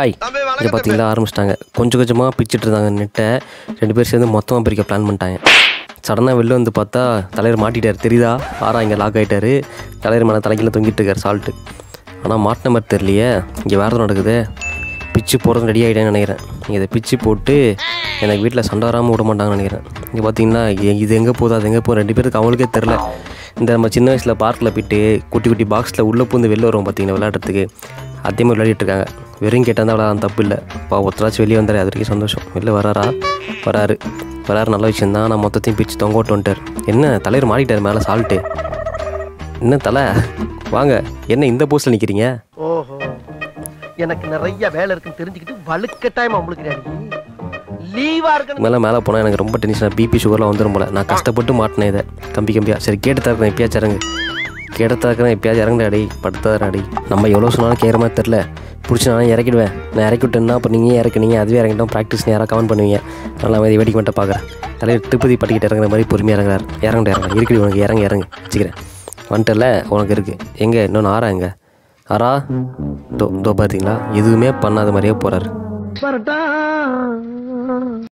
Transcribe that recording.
hi இங்கே பார்த்தீங்களா ஆரம்பிச்சிட்டாங்க கொஞ்சம் கொஞ்சமாக பிச்சுட்டு இருந்தாங்க நெட்டை ரெண்டு பேர் சேர்ந்து மொத்தமாக பிரிக்க பிளான் பண்ணிட்டாங்க சடனாக வெளில வந்து பார்த்தா தலைவர் மாட்டிட்டார் தெரியுதா ஆறா இங்கே லாக் ஆகிட்டாரு தலைவர் மேலே தலைக்கீழ தொங்கிட்டு இருக்கார் சால்ட்டு ஆனால் மாட்டின மாதிரி தெரியலையே இங்கே வேறு எதுவும் நடக்குது பிச்சு போகிறது ரெடி ஆகிட்டேன்னு நினைக்கிறேன் இதை பிச்சு போட்டு எனக்கு வீட்டில் சண்டை வராமல் விட மாட்டாங்கன்னு நினைக்கிறேன் இங்கே பார்த்தீங்கன்னா இது- இது எங்கே போகுது அது எங்கே போகுது ரெண்டு பேருக்கு அவங்களுக்கே தெரில இந்த நம்ம சின்ன வயசில் பார்க்கில் போயிட்டு குட்டி குட்டி பாக்ஸில் உள்ளே பூந்து வெளில வருவோம் பார்த்தீங்கன்னா விளையாடுறதுக்கு அதே மாதிரி விளையாடிட்டு இருக்காங்க வெறும் கேட்டால் தான் விளையாட தப்பு இல்லை இப்போ ஒருத்தராச்சும் வெளியே வந்தார் அது வரைக்கும் சந்தோஷம் வெளில வராரா வராரு வராரு நல்ல விஷயம் தான் நான் மொத்தத்தையும் பிச்சு தொங்க விட்டு வந்துட்டார் என்ன தலைவர் மாட்டிட்டார் மேலே சால்ட்டு என்ன தலை வாங்க என்ன இந்த போஸ்ட்டில் நிற்கிறீங்க ஓஹோ எனக்கு நிறைய வேலை இருக்குன்னு தெரிஞ்சுக்கிட்டு வலுக்கட்டாயமா முழுக்கிறாடி லீவா இருக்கணும் மேலே மேலே போனால் எனக்கு ரொம்ப டென்ஷனாக பிபி சுகர்லாம் வந்துடும் போல நான் கஷ்டப்பட்டு மாட்டினேன் இதை கம்பி கம்பியா சரி கேட்டு தரக்கிறேன் எப்பயாச்சும் இறங்கு கேட்டு தரக்கிறேன் எப்பயாச்சும் இறங்குடா அடி படுத்தாரு அடி நம்ம எவ்வளோ சொன்னாலும் கேட்குற மாதிரி தெரில பிடிச்சி நான் இறக்கிடுவேன் நான் இறக்கி விட்டேன்னா அப்போ நீங்கள் இறக்குனீங்க அதுவே இறங்கிட்டோம் ப்ராக்டிஸ் யாராவது கமெண்ட் பண்ணுவீங்க நல்லா மாதிரி வேடிக்கை மட்டும் பார்க்குறேன் தலைவர் திருப்பதி பட்டிக்கிட்டு இறங்குற மாதிரி பொறுமையாக இறங்குறாரு இறங்கட்டு இறங்க இருக்குது உனக்கு இறங்கு இறங்கு வச்சுக்கிறேன் வந்துட்டல உனக்கு இருக்குது எங்கே இன்னொன்று ஆறா எங்க ஆறா தோ தோ பார்த்தீங்களா எதுவுமே பண்ணாத மாதிரியே போகிறாரு வரட்டா